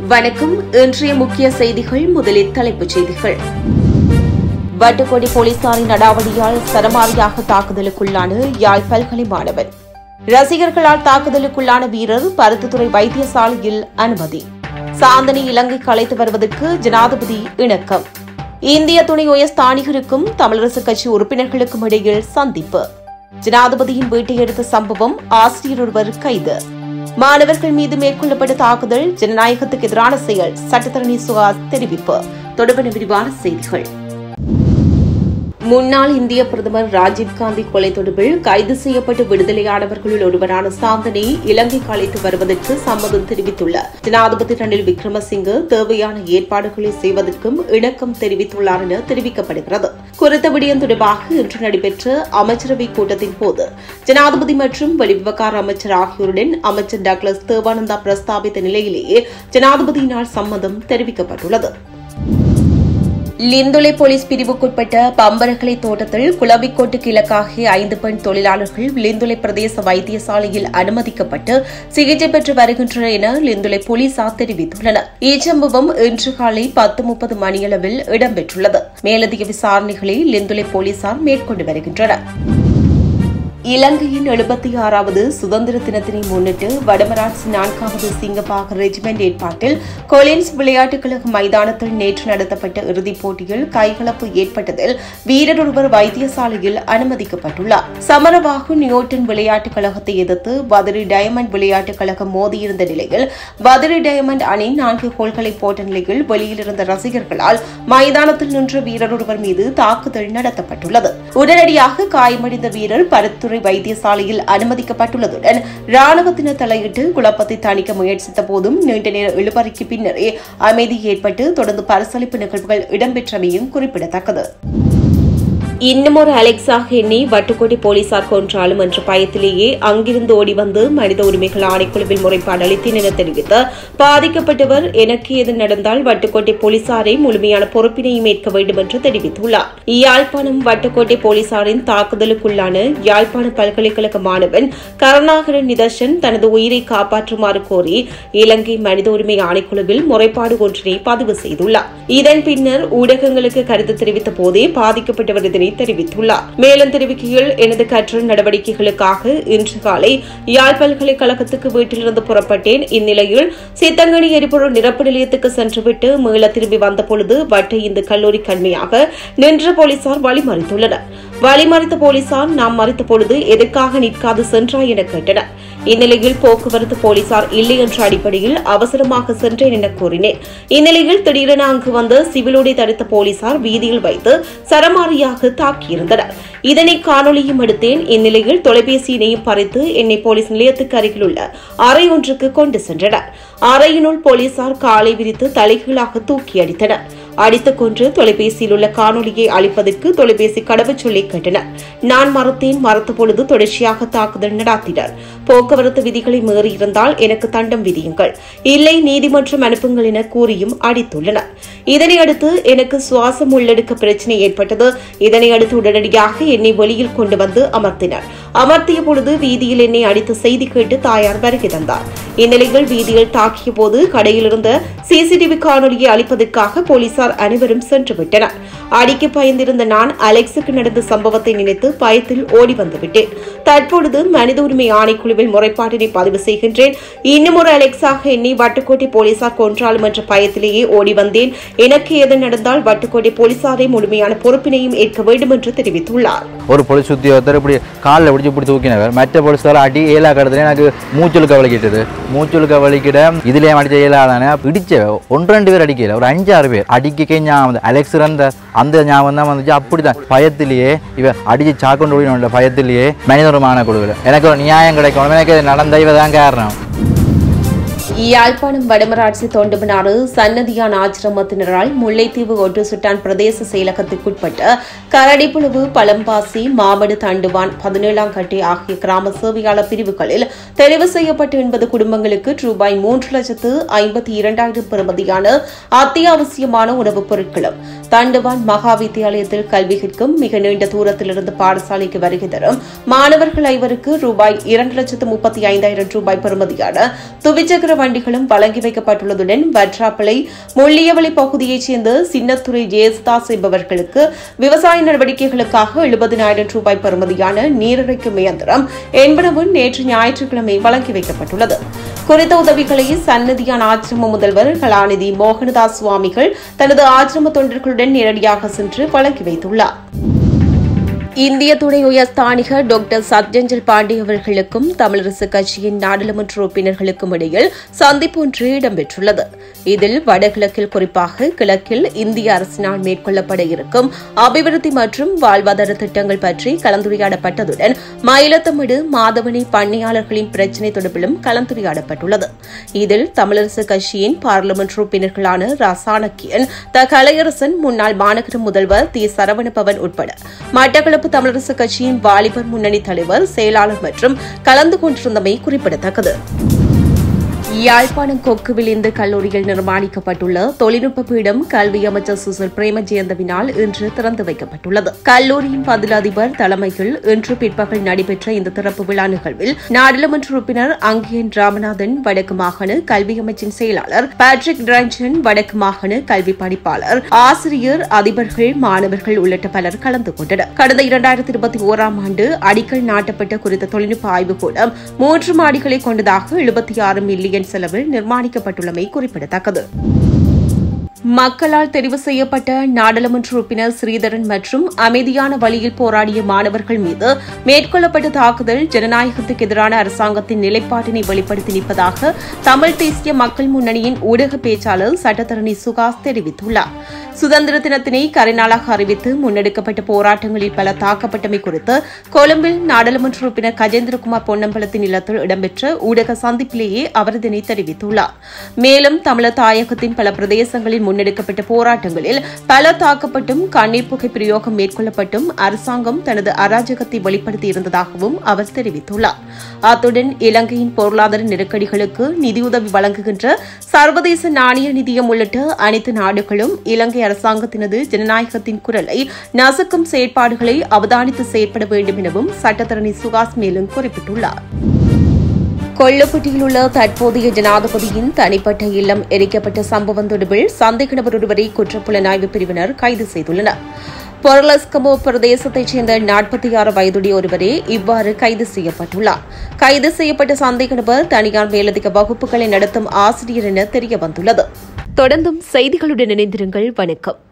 வணக்கம் இன்றைய முக்கிய செய்திகள் முதலில் தலைப்புச் செய்திகள் வட்டுக்கோடி போலீசாரின் நடாவடியால் சரமாரியாக தாக்குதலுக்குள்ளான யாழ் பல்கலை மாணவன் ரசிகர்களால் தாக்குதலுக்குள்ளான வீரர் பருத்தித்துறை வைத்தியசாலையில் அனுமதி சாந்தனை இலங்கைக்கு அழைத்து வருவதற்கு ஜனாதிபதி இணக்கம் இந்திய துணை உயர்ஸ்தானிகருக்கும் தமிழரசுக் கட்சி உறுப்பினர்களுக்கும் இடையில் சந்திப்பு ஜனாதிபதியின் வீட்டை எடுத்த சம்பவம் ஆசிரியர் ஒருவர் கைது மாணவர்கள் மீது மேற்கொள்ளப்பட்ட தாக்குதல் ஜனநாயகத்துக்கு எதிரான செயல் சட்டத்தரணி சுகாஸ் தெரிவிப்பு தொடர்பான விரிவான செய்திகள் முன்னாள் இந்திய பிரதமர் ராஜீவ்காந்தி கொலை தொடர்பில் கைது செய்யப்பட்டு விடுதலையானவர்களுள் ஒருவரான சாந்தனை இலங்கைக்கு அழைத்து வருவதற்கு சம்மதம் தெரிவித்துள்ள ஜனாதிபதி ரணில் விக்ரமசிங்கே தேவையான ஏற்பாடுகளை செய்வதற்கும் இணக்கம் தெரிவித்துள்ளார் என தெரிவிக்கப்படுகிறது குறித்த விடயம் தொடர்பாக இன்று நடைபெற்ற அமைச்சரவை கூட்டத்தின் போது ஜனாதிபதி மற்றும் வெளிவிவகார அமைச்சர் ஆகியோருடன் அமைச்சர் டக்ளஸ் தேவானந்தா பிரஸ்தாபித்த நிலையிலேயே ஜனாதிபதியினால் சம்மதம் தெரிவிக்கப்பட்டுள்ளது லிந்துலை போலீஸ் பிரிவுக்குட்பட்ட பம்பரகலை தோட்டத்தில் குளவிக்கோட்டுக்கு இலக்காகிய ஐந்து பெண் தொழிலாளர்கள் லிந்துலை பிரதேச வைத்தியசாலையில் அனுமதிக்கப்பட்டு சிகிச்சை பெற்று வருகின்றனர் என லிந்துலை போலீசார் தெரிவித்துள்ளனர் இச்சம்பவம் இன்று காலை பத்து முப்பது மணியளவில் இடம்பெற்றுள்ளது மேலதிக விசாரணைகளை லிந்துலை போலீசார் மேற்கொண்டு வருகின்றனர் இலங்கையின் எழுபத்தி ஆறாவது சுதந்திர தினத்தினை முன்னிட்டு வடமராட்சி நான்காவது சிங்கப்பாக ரெஜிமெண்ட் ஏற்பாட்டில் கொலின்ஸ் விளையாட்டுக் கழக மைதானத்தில் நேற்று நடத்தப்பட்ட இறுதிப் போட்டியில் கைகலப்பு ஏற்பட்டதில் வீரர் ஒருவர் வைத்தியசாலையில் அனுமதிக்கப்பட்டுள்ளார் சமரபாகு நியூட்டன் விளையாட்டுக் கழகத்தை எதிர்த்து பத்ரி டயமண்ட் விளையாட்டுக் கழகம் மோதியிருந்த நிலையில் பத்ரி டயமண்ட் அணி நான்கு கோல்களை போட்ட நிலையில் வெளியில் இருந்த ரசிகர்களால் மைதானத்தில் நின்ற வீரர் ஒருவர் மீது தாக்குதல் நடத்தப்பட்டுள்ளது உடனடியாக காயமடைந்த வீரர் பருத்துறை வைத்தியசாலையில் அனுமதிக்கப்பட்டுள்ளதுடன் ராணுவத்தினர் தலையிட்டு குழப்பத்தை தணிக்க முயற்சித்த போதும் நீண்ட நேர இழுபறிக்கு பின்னரே அமைதி ஏற்பட்டு தொடர்ந்து பரிசளிப்பு நிகழ்வுகள் இடம்பெற்றமையும் குறிப்பிடத்தக்கது இன்னுமொரு அலெக்சாக எண்ணி வட்டுக்கோட்டை போலீசார் கொன்றாலும் என்ற பயத்திலேயே அங்கிருந்து ஓடி வந்து மனித உரிமைகள் ஆணைக்குழுவில் முறைப்பாடு அளித்தேன் என தெரிவித்த பாதிக்கப்பட்டவர் எனக்கு எது நடந்தால் வட்டுக்கோட்டை போலீசாரை முழுமையான பொறுப்பினையும் ஏற்க வேண்டும் என்று தெரிவித்துள்ளார் யாழ்ப்பாணம் வட்டுக்கோட்டை போலீசாரின் தாக்குதலுக்குள்ளான யாழ்ப்பாண பல்கலைக்கழக மாணவன் கருணாகரன் நிதர்ஷன் தனது உயிரை காப்பாற்றுமாறு கோரி இலங்கை மனித உரிமை ஆணைக்குழுவில் முறைப்பாடு ஒன்றினை பதிவு செய்துள்ளார் இதன் பின்னர் ஊடகங்களுக்கு கருத்து தெரிவித்த போதே பாதிக்கப்பட்டவர் இதனை தெரிவித்துள்ளார் மேலும் தெரிவிக்கையில் எனது கற்றல் நடவடிக்கைகளுக்காக இன்று காலை யாழ் பல்கலைக்கழகத்துக்கு வீட்டிலிருந்து புறப்பட்டேன் இந்நிலையில் சித்தங்கனி எரிபொருள் நிரப்பு நிலையத்துக்கு சென்றுவிட்டு மீள திரும்பி வந்தபொழுது வட்டை இந்த கல்லூரி கண்மையாக நின்ற போலீசார் வழிமறித்துள்ளனர் வழிமறித்த போலீசார் நாம் மறித்த பொழுது எதற்காக நிற்காது சென்றாய் என கேட்டனர் இந்நிலையில் போக்குவரத்து போலீசார் இல்லை என்ற அடிப்படையில் அவசரமாக சென்றேன் என கூறினேன் இந்நிலையில் திடீரென அங்கு வந்து சிவிலுடை தடுத்த போலீசார் வீதியில் வைத்து சரமாரியாக தாக்கியிருந்தனர் இதனை காணொலியும் எடுத்தேன் இந்நிலையில் தொலைபேசியினையும் பறித்து என்னை போலீஸ் நிலையத்துக்கு அருகில் உள்ள அறை ஒன்றுக்கு கொண்டு சென்றனர் அறையினுள் போலீசார் காலை விரித்து தலைகீழாக தூக்கி அடித்தனர் அடித்துக் கொன்று தொலைபேசியில் உள்ள காணொலியை அளிப்பதற்கு தொலைபேசி கடவுச்சொல்லை கேட்டனர் நான் மறுத்தேன் மறுத்த பொழுது தொடர்ச்சியாக தாக்குதல் நடாத்தினர் போக்குவரத்து விதிகளை மீறியிருந்தால் எனக்கு தண்டம் விதியுங்கள் இல்லை நீதிமன்றம் அனுப்புங்கள் என கூறியும் அடித்துள்ளனர் இதனையடுத்து எனக்கு சுவாசம் உள்ளெடுக்க பிரச்சனை ஏற்பட்டது இதனை அடுத்து உடனடியாக என்னை வெளியில் கொண்டு வந்து அமர்த்தினர் அமர்த்திய பொழுது வீதியில் என்னை அடித்த செய்தி கேட்டு தாயார் வருகை தந்தார் இந்நிலையில் வீதியில் தாக்கிய போது கடையில் இருந்த சிசிடிவி காணொலியை அளிப்பதற்காக போலீசார் அனைவரும் சென்று விட்டனர் அடிக்க பயந்திருந்த நான் அலெக்ஸுக்கு நடந்த சம்பவத்தை நினைத்து பயத்தில் ஓடி வந்துவிட்டேன் தற்பொழுது மனித உரிமை ஆணைக்குழுவில் முறைப்பாட்டினை பதிவு செய்கின்றேன் இன்னும் ஒரு அலெக்ஸாக எண்ணி வட்டுக்கோட்டை போலீசார் கொன்றாலும் என்ற பயத்திலேயே ஓடி வந்தேன் எனக்கு எது நடந்தால் வட்டுக்கோட்டை போலீசாரை முழுமையான பொறுப்பினையும் ஏற்க வேண்டும் என்று தெரிவித்துள்ளார் ஒரு போலீஸ் உத்தியோகத்தர் இப்படி காலில் பிடிச்சி இப்படி தூக்கினவர் மற்ற போலீஸ்கார அடி ஏலா கடத்துல எனக்கு மூச்சுழுக்க வலிக்கிட்டது மூச்சுழுக்க வலிக்கிட இதுலேயே அடிச்ச ஏலாதானே பிடிச்ச ஒன்று ரெண்டு பேர் அடிக்கல ஒரு அஞ்சாறு பேர் அடிக்க ஞாபகம் அலெக்ஸ் இருந்த அந்த ஞாபகம் தான் வந்துச்சு அப்படிதான் பயத்திலேயே இவ அடிச்சு சாக்கொண்டு ஓடினோட பயத்திலேயே மனிதருமான கொடுக்கல எனக்கு ஒரு நியாயம் கிடைக்கணும் எனக்கு இது நடந்த இவ தான் காரணம் யாழ்ப்பாணம் வடமராட்சி தொண்டுமனாறு சன்னதியான் ஆசிரமத்தினரால் முல்லைத்தீவு ஒட்டு சுட்டான் பிரதேச செயலகத்திற்குட்பட்ட கரடிப்புழுவு பழம்பாசி மாமடு தண்டுவான் பதினேழாம் கட்டி ஆகிய கிராம சேவையாளர் பிரிவுகளில் தெரிவு செய்யப்பட்ட எண்பது குடும்பங்களுக்கு ரூபாய் மூன்று லட்சத்து ஐம்பத்தி இரண்டாயிரம் பெறுமதியான அத்தியாவசியமான உணவுப் பொருட்களும் தண்டுவான் மகா வித்தியாலயத்தில் கல்வி கற்கும் மிக நீண்ட தூரத்திலிருந்து பாடசாலைக்கு வருகை தரும் மாணவர்கள் ஐவருக்கு ரூபாய் இரண்டு லட்சத்து முப்பத்தி ஐந்தாயிரம் ரூபாய் பெறுமதியான துவிச்சக்கர வண்டிகளும் வழங்கி வைக்கப்பட்டுள்ளதுடன் வற்றாப்பளை முள்ளியவளி பகுதியைச் சேர்ந்த சின்னத்துறை ஜெயசுதாஸ் என்பவர்களுக்கு விவசாய நடவடிக்கைகளுக்காக எழுபதினாயிரம் ரூபாய் பெறுமதியான நீரிறைக்கும் இயந்திரம் என்பனவும் நேற்று ஞாயிற்றுக்கிழமை வழங்கி வைக்கப்பட்டுள்ளது குறித்த உதவிகளை சன்னதியான் ஆசிரம முதல்வர் கலாநிதி மோகனதாஸ் சுவாமிகள் தனது ஆசிரம தொண்டர்களுடன் நேரடியாக சென்று வழங்கி வைத்துள்ளார் இந்திய துணை உயர்ஸ்தானிகர் டாக்டர் சத்யஞ்சல் பாண்டே அவர்களுக்கும் தமிழரசு கட்சியின் நாடாளுமன்ற உறுப்பினர்களுக்கும் இடையில் சந்திப்பு ஒன்று இடம்பெற்றுள்ளது இதில் வடகிழக்கில் குறிப்பாக கிழக்கில் இந்திய அரசினால் மேற்கொள்ளப்பட இருக்கும் அபிவிருத்தி மற்றும் வாழ்வாதார திட்டங்கள் பற்றி கலந்துரையாடப்பட்டதுடன் மயிலத்தமிடு மாதவனை பண்ணையாளர்களின் பிரச்சினை தொடர்பிலும் கலந்துரையாடப்பட்டுள்ளது இதில் தமிழரசு கட்சியின் பார்லிமெண்ட் உறுப்பினர்களான ரசானக்கியன் த கலையரசன் முன்னாள் மாநகர முதல்வர் தி சரவணபவன் உட்பட மட்டக்களப்பு தமிழரசு கட்சியின் வாலிபர் முன்னணி தலைவர் செயலாளர் மற்றும் கலந்து கொண்டிருந்தமை குறிப்பிடத்தக்கது யாழ்ப்பாணம் கொக்குவில் இந்து கல்லூரியில் நிர்மாணிக்கப்பட்டுள்ள தொழில்நுட்ப பீடம் கல்வி அமைச்சர் சுசில் பிரேமஜெயந்தவினால் இன்று திறந்து வைக்கப்பட்டுள்ளது கல்லூரியின் பதில் அதிபர் தலைமையில் இன்று பிற்பகல் நடைபெற்ற இந்த திறப்பு விழா நிகழ்வில் நாடாளுமன்ற உறுப்பினர் அங்கியன் ராமநாதன் வடக்கு மாகாண கல்வி அமைச்சின் செயலாளர் பேட்ரிக் ரஞ்சன் வடக்கு மாகாண கல்வி பணிப்பாளர் ஆசிரியர் அதிபர்கள் மாணவர்கள் உள்ளிட்ட பலர் கலந்து கொண்டனர் கடந்த இரண்டாயிரத்தி இருபத்தி ஓராம் ஆண்டு அடிக்கல் நாட்டப்பட்ட குறித்த தொழில்நுட்ப ஆய்வுக்கூடம் மூன்று மாடிகளை கொண்டதாக எழுபத்தி ஆறு மில்லியன் செலவில் நிர்மாணிக்கப்பட்டுள்ளமை குறிப்பிடத்தக்கது மக்களால் தெரிவு செய்யப்பட்ட நாடாளுமன்ற உறுப்பினர் ஸ்ரீதரன் மற்றும் அமைதியான வழியில் போராடிய மாணவர்கள் மீது மேற்கொள்ளப்பட்ட தாக்குதல் ஜனநாயகத்துக்கு எதிரான அரசாங்கத்தின் நிலைப்பாட்டினை வெளிப்படுத்தி நிற்பதாக தமிழ் தேசிய மக்கள் முன்னணியின் ஊடக பேச்சாளர் சட்டத்தரணி சுகாஸ் தெரிவித்துள்ளார் சுதந்திர தினத்தினை கரைநாளாக அறிவித்து முன்னெடுக்கப்பட்ட போராட்டங்களில் பல தாக்கப்பட்டமை குறித்து கொழும்பில் நாடாளுமன்ற உறுப்பினர் கஜேந்திரகுமார் பொன்னம்பலத்தின் இல்லத்தில் இடம்பெற்ற ஊடக சந்திப்பிலேயே அவர் இதனை தெரிவித்துள்ளார் மேலும் தமிழர் தாயகத்தின் பல பிரதேசங்களில் முன்னெடுக்கப்பட்ட போராட்டங்களில் பல தாக்கப்பட்டும் கண்ணீர் புகை பிரயோகம் மேற்கொள்ளப்பட்டும் அரசாங்கம் தனது அராஜகத்தை வெளிப்படுத்தியிருந்ததாகவும் அவர் தெரிவித்துள்ளார் அத்துடன் இலங்கையின் பொருளாதார நெருக்கடிகளுக்கு நிதியுதவி வழங்குகின்ற சர்வதேச நாணய நிதியம் உள்ளிட்ட அனைத்து நாடுகளும் இலங்கை அரசாங்கத்தினது ஜனநாயகத்தின் குரலை நசுக்கும் செயற்பாடுகளை அவதானித்து செயற்பட வேண்டும் எனவும் சட்டத்தரணி சுகாஸ் மேலும் குறிப்பிட்டுள்ளார் கொல்லப்பட்டியில் உள்ள தற்போதைய ஜனாதிபதியின் தனிப்பட்ட இல்லம் எரிக்கப்பட்ட சம்பவம் தொடர்பில் சந்தேக நபர் ஒருவரை குற்றப்புலனாய்வு பிரிவினர் கைது செய்துள்ளனர் பொருளஸ்கமோ பிரதேசத்தைச் சேர்ந்த நாற்பத்தி ஆறு வயதுடைய ஒருவரே இவ்வாறு கைது செய்யப்பட்டுள்ளார் கைது செய்யப்பட்ட சந்தேக நபர் தனியார் மேலதிக வகுப்புகளை நடத்தும் ஆசிரியர் என தெரியவந்துள்ளது தொடர்ந்தும் செய்திகளுடன் இணைந்திருங்கள் வணக்கம்